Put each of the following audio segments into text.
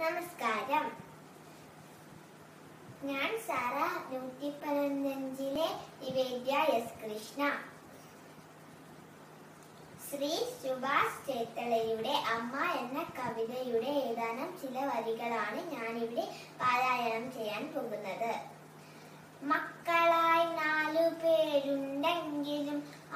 നമസ്കാരം ഞാൻ സാറ നൂറ്റി പതിനഞ്ചിലെ നിവേദ്യ എസ് കൃഷ്ണ ശ്രീ സുഭാഷ് ചേത്തലയുടെ അമ്മ എന്ന കവിതയുടെ ഏതാനും ചില വരികളാണ് ഞാനിവിടെ പാരായണം ചെയ്യാൻ പോകുന്നത് മക്കളായി നാലു പേരുണ്ടെങ്കിലും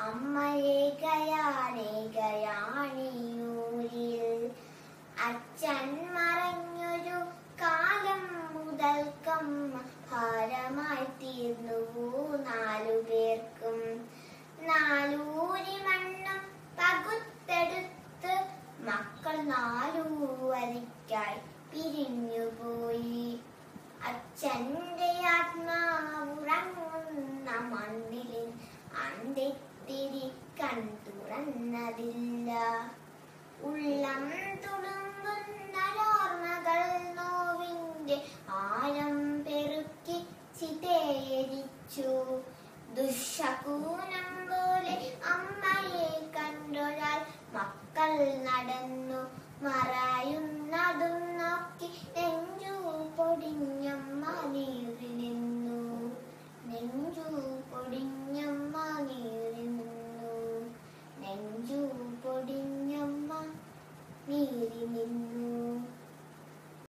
അമ്മയേകയാണേകയാണിയൂരിൽ അച്ഛൻ മറഞ്ഞൊരു കാലം മുതൽക്കം ഭാരമായി തീർന്നു നാലു പേർക്കും നാലൂരി മണ്ണും പകുത്തെടുത്ത് മക്കൾ നാലു വരിക്കായി പിരിഞ്ഞുപോയി അച്ഛന്റെ ആത്മാവുറങ്ങുന്ന മണ്ണിലിൻ അന്തിത്തിരി കണ്ടുറന്നതില്ല ഉള്ളം തുളുമ്പുന്നോർമ്മകൾ നോവിന്റെ ആഴം പെറുക്കി ചിതേരിച്ചു ദുശകൂനം പോലെ അമ്മയെ കണ്ടൊരാൾ മക്കൾ നടന്നു